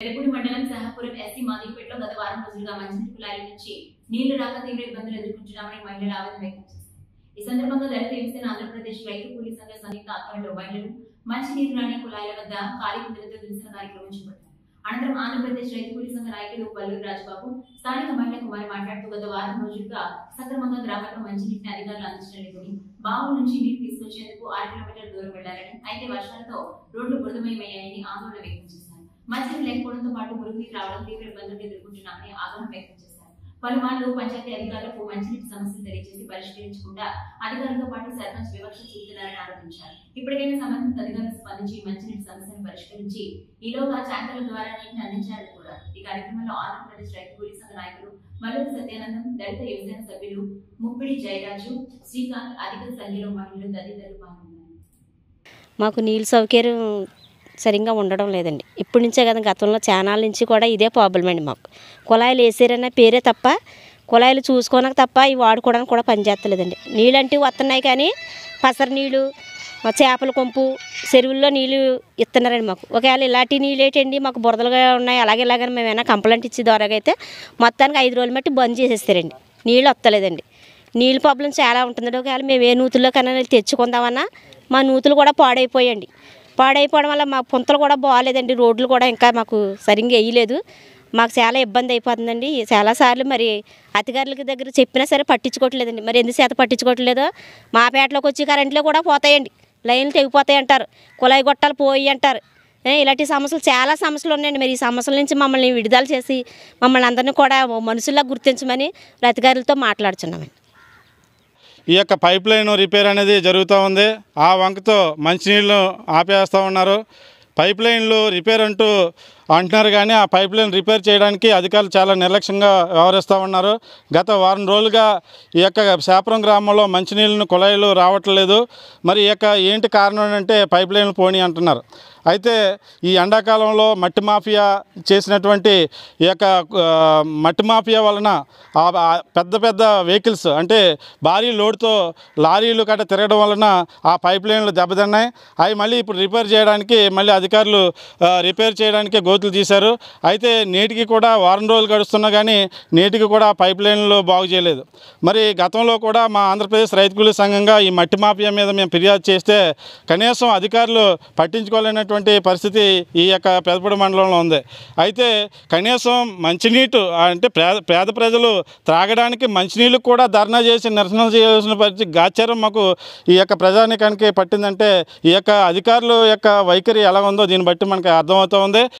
పెదపూడి మండలం సహాపురం ఎస్సీ మాదిరిపేటలో గత వారం రోజులుగా మంచినీటి కుళాయిల నుంచి నీళ్లు రాక తీవ్ర ఇబ్బందులు ఎదుర్కొంటున్నామని మహిళలు ఆవేదన వ్యక్తం చేశారు ఈ సందర్భంగా దళిత యువసేన ఆంధ్రప్రదేశ్ రైతు కూలీ సంఘ సంయుక్త ఆధ్వర్యంలో మహిళలు మంచినీరు రాని కుళాయిల వద్ద ఖాళీ కుండలతో నిరసన కార్యక్రమం చేపట్టారు అనంతరం ఆంధ్రప్రదేశ్ రైతు కూలీ సంఘ నాయకులు పల్లూరు రాజబాబు స్థానిక మహిళ కుమారి మాట్లాడుతూ గత వారం రోజులుగా సక్రమంగా గ్రామంలో మంచినీటిని అధికారులు అందించడం లేదని బావు నుంచి నీరు తీసుకొచ్చేందుకు ఆరు కిలోమీటర్ల దూరం వెళ్లారని అయితే వర్షాలతో రోడ్లు బురదమయమయ్యాయని ఆందోళన వ్యక్తం చేశారు మంచినీరు లేకపోవడంతో పాటు మురుగునీరు రావడం తీవ్ర ఇబ్బందులు ఎదుర్కొంటున్నామని ఆగ్రహం వ్యక్తం చేశారు పలుమార్లు పంచాయతీ అధికారులకు మంచినీటి సమస్యలు తెలియజేసి పరిష్కరించకుండా అధికారులతో పాటు సర్పంచ్ వివక్ష చూపుతున్నారని ఆరోపించారు ఇప్పటికైనా సంబంధిత అధికారులు స్పందించి మంచినీటి సమస్యను పరిష్కరించి ఈలోగా ట్యాంకర్ల ద్వారా నీటిని అందించాలని కూడా ఈ కార్యక్రమంలో ఆంధ్రప్రదేశ్ రైతు కూలీ సంఘ నాయకులు మల్లూరు సత్యానందం దళిత యువజన సభ్యులు ముప్పిడి జయరాజు శ్రీకాంత్ అధిక సంఖ్యలో మహిళలు తదితరులు పాల్గొన్నారు మాకు నీళ్ళ సౌకర్యం సరిగ్గా ఉండడం లేదండి ఇప్పటి నుంచే కదా గతంలో చానాల నుంచి కూడా ఇదే ప్రాబ్లం అండి మాకు కుళాయిలు వేసారన్న పేరే తప్ప కుళాయిలు చూసుకోనక తప్ప ఇవి వాడుకోవడానికి కూడా పనిచేస్తలేదండి నీళ్ళు అంటే వస్తున్నాయి కానీ పసరు నీళ్ళు ఆ చేపల కొంపు చెరువుల్లో నీళ్ళు ఇస్తున్నారండి మాకు ఒకవేళ ఇలాంటి నీళ్ళు ఏంటండి మాకు బురదలుగా ఉన్నాయి అలాగే ఇలాగని మేము ఏమైనా కంప్లైంట్ ఇచ్చే ద్వారా అయితే మొత్తానికి ఐదు రోజులు బట్టి బంద్ చేసేస్తారండి నీళ్ళు వస్తలేదండి నీళ్ళ ప్రాబ్లం చాలా ఉంటుంది ఒకవేళ మేము ఏ నూతుల్లో కన్నా వెళ్ళి తెచ్చుకుందామన్నా మా నూతులు కూడా పాడైపోయండి పాడైపోవడం వల్ల మా పుంతలు కూడా బాగాలేదండి రోడ్లు కూడా ఇంకా మాకు సరిగ్గా వేయలేదు మాకు చాలా ఇబ్బంది అయిపోతుందండి చాలాసార్లు మరి అధికారులకి దగ్గర చెప్పినా సరే పట్టించుకోవట్లేదండి మరి ఎందుకు చేత పట్టించుకోవట్లేదో మా పేటలోకి వచ్చి కరెంట్లో కూడా పోతాయండి లైన్లు తెగిపోతాయి అంటారు కుళాయి గొట్టాలు పోయి అంటారు ఏ, ఇలాంటి సమస్యలు చాలా సమస్యలు ఉన్నాయండి మరి ఈ సమస్యల నుంచి మమ్మల్ని విడుదల చేసి మమ్మల్ని అందరినీ కూడా మనుషుల్లా గుర్తించమని అధికారులతో మాట్లాడుచున్నామండి ఈ యొక్క పైప్ లైన్ రిపేర్ అనేది జరుగుతూ ఉంది ఆ వంకతో మంచినీళ్ళు ఆపేస్తూ ఉన్నారు పైప్ లైన్లు రిపేర్ అంటూ అంటున్నారు కానీ ఆ పైప్ లైన్ రిపేర్ చేయడానికి అధికారులు చాలా నిర్లక్ష్యంగా వ్యవహరిస్తూ ఉన్నారు గత వారం రోజులుగా ఈ యొక్క శాపురం గ్రామంలో మంచినీళ్ళను కుళాయిలు రావట్లేదు మరి ఈ యొక్క ఏంటి కారణం అంటే పైప్ లైన్లు పోనీ అంటున్నారు అయితే ఈ ఎండాకాలంలో మట్టి మాఫియా చేసినటువంటి ఈ యొక్క ఆ, మట్టి మాఫియా వలన ఆ ఆ పెద్ద పెద్ద వెహికల్స్ అంటే భారీ లోడ్తో లారీలు గట్రా తిరగడం వలన ఆ పైప్ లైన్లు దెబ్బతిన్నాయి అవి మళ్ళీ ఇప్పుడు రిపేర్ చేయడానికి మళ్ళీ అధికారులు ఆ, రిపేర్ చేయడానికి గోతులు తీశారు అయితే నేటికి కూడా వారం రోజులు గడుస్తున్నా కానీ నేటికి కూడా ఆ పైప్ లైన్లు బాగు చేయలేదు మరి గతంలో కూడా మా ఆంధ్రప్రదేశ్ రైతు కూలీ సంఘంగా ఈ మట్టి మాఫియా మీద మేము ఫిర్యాదు చేస్తే కనీసం అధికారులు పట్టించుకోలేనటువంటి పరిస్థితి ఈ యొక్క పెదపూడి మండలంలో ఉంది అయితే కనీసం మంచినీటు అంటే పేద పేద ప్రజలు త్రాగడానికి మంచినీళ్ళు కూడా ధర్నా చేసి నిరసన చేయాల్సిన పరిస్థితి గాచారం మాకు ఈ యొక్క ప్రజానికానికి పట్టిందంటే ఈ యొక్క అధికారుల యొక్క వైఖరి ఎలా ఉందో దీన్ని బట్టి మనకి అర్థమవుతూ ఉంది